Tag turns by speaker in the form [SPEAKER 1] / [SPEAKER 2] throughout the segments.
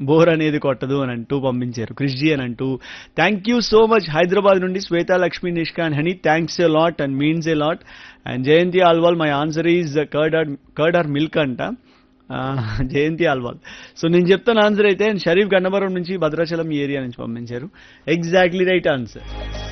[SPEAKER 1] bore అనేది కొట్టదు అని అంటూ పంపించారు క్రిష్జీ అని అంటూ thank you so much Hyderabad నుండి Shwetha Lakshmi Nishka and Honey thanks a lot and means a lot and Jayanthi Alwal my answer is curd or curd or milk అంట ఆ, జయంతి ఆల్వాల్ సో నేను చెప్తాను ఆన్సర్ అయితే అండ్ షరీఫ్ గన్నవరం నుంచి భద్రాచలం ఏరియా నుంచి పంపించారు ఎగ్జాక్ట్లీ రైట్ ఆన్సర్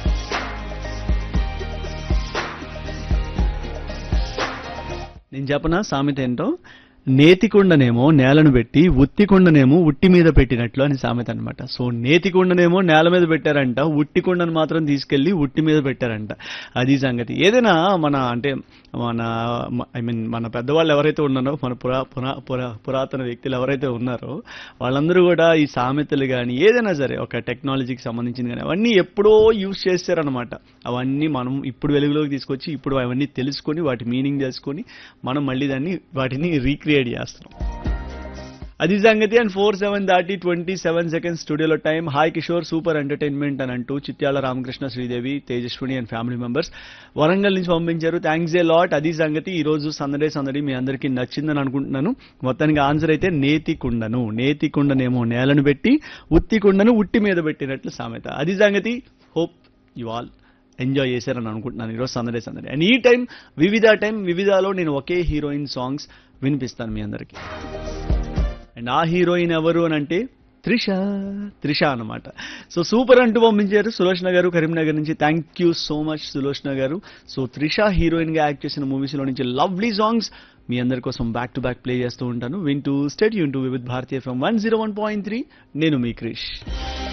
[SPEAKER 1] నేను చెప్పనా సామెత ఏంటో నేతికుండనేమో నేలను పెట్టి ఉత్తికుండనేమో ఉట్టి మీద పెట్టినట్లు అని సామెత అనమాట సో నేతికుండనేమో నేల మీద పెట్టారంట ఉట్టి కుండను మాత్రం తీసుకెళ్లి ఉట్టి మీద పెట్టారంట అది సంగతి ఏదైనా మన అంటే మన ఐ మీన్ మన పెద్దవాళ్ళు ఎవరైతే ఉన్నారో మన పురా పురా పురా పురాతన వ్యక్తులు ఎవరైతే ఉన్నారో వాళ్ళందరూ కూడా ఈ సామెతలు కానీ ఏదైనా సరే ఒక టెక్నాలజీకి సంబంధించింది కానీ అవన్నీ ఎప్పుడో యూజ్ చేస్తారనమాట అవన్నీ మనం ఇప్పుడు వెలుగులోకి తీసుకొచ్చి ఇప్పుడు అవన్నీ తెలుసుకొని వాటి మీనింగ్ తెలుసుకొని మనం మళ్ళీ దాన్ని వాటిని రీక్రియేట్ చేస్తాం అది సంగతి అండ్ ఫోర్ సెవెన్ దాటి ట్వంటీ సెవెన్ సెకండ్స్ స్టూడియోలో time hi Kishore super entertainment అని అంటూ Chityala Ramakrishna Sridevi Tejaswini and family members Warangal నుంచి పంపించారు థ్యాంక్స్ ఏ లాట్ అది సంగతి ఈ రోజు సందడే సందడి మీ అందరికీ నచ్చిందని అనుకుంటున్నాను మొత్తానికి ఆన్సర్ అయితే నేతి కుండను నేతి కుండనేమో నేలను పెట్టి ఉత్తి కుండను ఉట్టి మీద పెట్టినట్లు సామెత అది సంగతి హోప్ యు ఆల్ ఎంజాయ్ చేశారని అనుకుంటున్నాను ఈరోజు సందడే సందడి అండ్ ఈ టైం వివిధ టైం వివిధలో నేను ఒకే హీరోయిన్ సాంగ్స్ వినిపిస్తాను మీ అందరికీ అండ్ ఆ హీరోయిన్ ఎవరు అని అంటే త్రిష త్రిష అనమాట సో సూపర్ అంటూ పంపించారు సులోచన గారు కరీంనగర్ నుంచి thank you so much Sulochana garu so Trisha heroine గా యాక్ట్ చేసిన మూవీస్ లో నుంచి లవ్లీ సాంగ్స్ మీ అందరి కోసం బ్యాక్ టు బ్యాక్ ప్లే చేస్తూ ఉంటాను వింటూ స్టడీ యూన్ to with Bharati from one zero one point three నేను మీ క్రిష్